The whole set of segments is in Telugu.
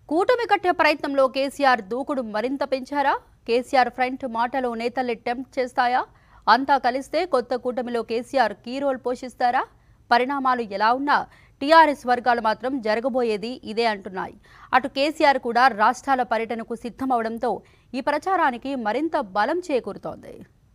కూటమి కట్టే ప్రయత్నంలో కేసీఆర్ దూకుడు మరింత పెంచారా కేసీఆర్ ఫ్రంట్ మాటలు నేతల్ని టెంప్ట్ చేస్తాయా అంతా కలిస్తే కొత్త కూటమిలో కేసీఆర్ కీ రోల్ పోషిస్తారా పరిణామాలు ఎలా ఉన్నా టీఆర్ఎస్ వర్గాలు మాత్రం జరగబోయేది ఇదే అంటున్నాయి అటు కేసీఆర్ కూడా రాష్ట్రాల పర్యటనకు సిద్ధమవడంతో ఈ ప్రచారానికి మరింత బలం చేకూరుతోంది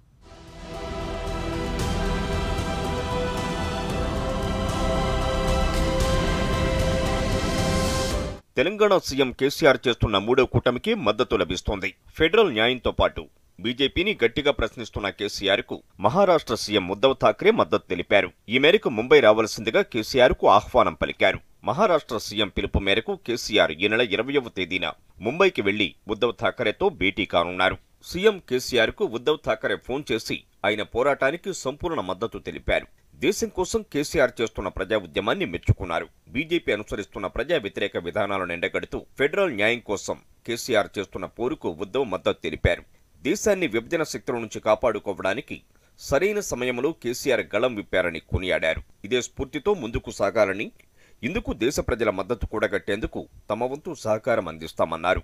తెలంగాణ సీఎం కేసీఆర్ చేస్తున్న మూడో కూటమికి మద్దతు లభిస్తోంది ఫెడరల్ న్యాయంతో పాటు బీజేపీని గట్టిగా ప్రశ్నిస్తున్న కేసీఆర్ కు మహారాష్ట్ర సీఎం ఉద్దవ్ ఠాక్రే మద్దతు తెలిపారు ఈ మేరకు ముంబై రావాల్సిందిగా కేసీఆర్ కు ఆహ్వానం పలికారు మహారాష్ట్ర సీఎం పిలుపు మేరకు కేసీఆర్ ఈ నెల ఇరవయవ తేదీన ముంబైకి వెళ్లి ఉద్దవ్ ఠాకరేతో భేటీ కానున్నారు సీఎం కేసీఆర్ కు ఉద్దవ్ ఠాకరే ఫోన్ చేసి ఆయన పోరాటానికి సంపూర్ణ మద్దతు తెలిపారు దేశం కోసం కేసీఆర్ చేస్తున్న ప్రజా ఉద్యమాన్ని మెచ్చుకున్నారు బీజేపీ అనుసరిస్తున్న ప్రజా వ్యతిరేక విధానాలను ఎండగడుతూ ఫెడరల్ న్యాయం కోసం కేసీఆర్ చేస్తున్న పోరుకు ఉద్దవ్ మద్దతు తెలిపారు దేశాన్ని విభజన శక్తుల నుంచి కాపాడుకోవడానికి సరైన సమయంలో కేసీఆర్ గళం విప్పారని కొనియాడారు ఇదే స్ఫూర్తితో ముందుకు సాగాలని ఇందుకు దేశ ప్రజల మద్దతు కూడగట్టేందుకు తమ వంతు సహకారం అందిస్తామన్నారు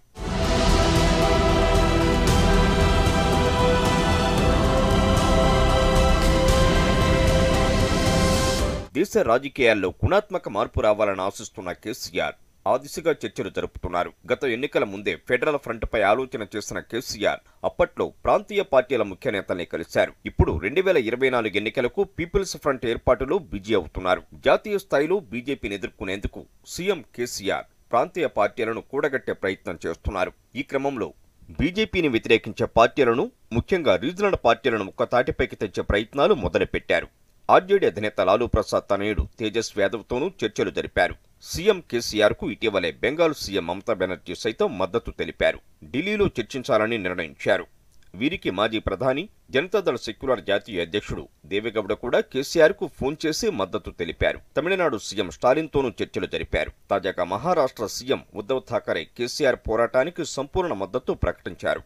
దేశ రాజకీయాల్లో గుణాత్మక మార్పు రావాలని ఆశిస్తున్న కేసీఆర్ ఆ దిశగా చర్చలు జరుపుతున్నారు గత ఎన్నికల ముందే ఫెడరల్ ఫ్రంట్ పై ఆలోచన చేసిన కేసీఆర్ అప్పట్లో ప్రాంతీయ పార్టీల ముఖ్య నేతల్ని కలిశారు ఇప్పుడు రెండు వేల ఇరవై నాలుగు ఎన్నికలకు పీపుల్స్ ఫ్రంట్ ఏర్పాటులో బిజీ అవుతున్నారు జాతీయ స్థాయిలో బీజేపీని ఎదుర్కొనేందుకు సీఎం కేసీఆర్ ప్రాంతీయ పార్టీలను కూడగట్టే ప్రయత్నం చేస్తున్నారు ఈ క్రమంలో బీజేపీని వ్యతిరేకించే పార్టీలను ముఖ్యంగా రీజనల్ పార్టీలను ఒక్కతాటిపైకి తెచ్చే ప్రయత్నాలు మొదలుపెట్టారు ఆర్జేడీ అధినేత లాలూ ప్రసాద్ తనయుడు తేజస్ యాదవ్తోనూ చర్చలు జరిపారు సీఎం కేసీఆర్ కు ఇటీవలే బెంగాల్ సీఎం మమతా బెనర్జీ సైతం మద్దతు తెలిపారు ఢిల్లీలో చర్చించాలని నిర్ణయించారు వీరికి మాజీ ప్రధాని జనతాదళ సెక్యులర్ జాతీయ అధ్యక్షుడు దేవేగౌడ కూడా కేసీఆర్ కు ఫోన్ చేసి మద్దతు తెలిపారు తమిళనాడు సీఎం స్టాలిన్తోనూ చర్చలు జరిపారు తాజాగా మహారాష్ట్ర సీఎం ఉద్దవ్ ఠాకరే కేసీఆర్ పోరాటానికి సంపూర్ణ మద్దతు ప్రకటించారు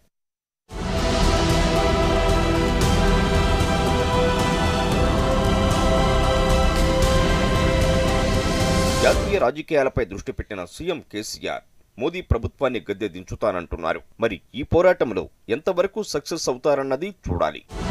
జాతీయ రాజకీయాలపై దృష్టి పెట్టిన సీఎం కేసీఆర్ మోదీ ప్రభుత్వాన్ని గద్దె దించుతానంటున్నారు మరి ఈ పోరాటంలో ఎంతవరకు సక్సెస్ అవుతారన్నది చూడాలి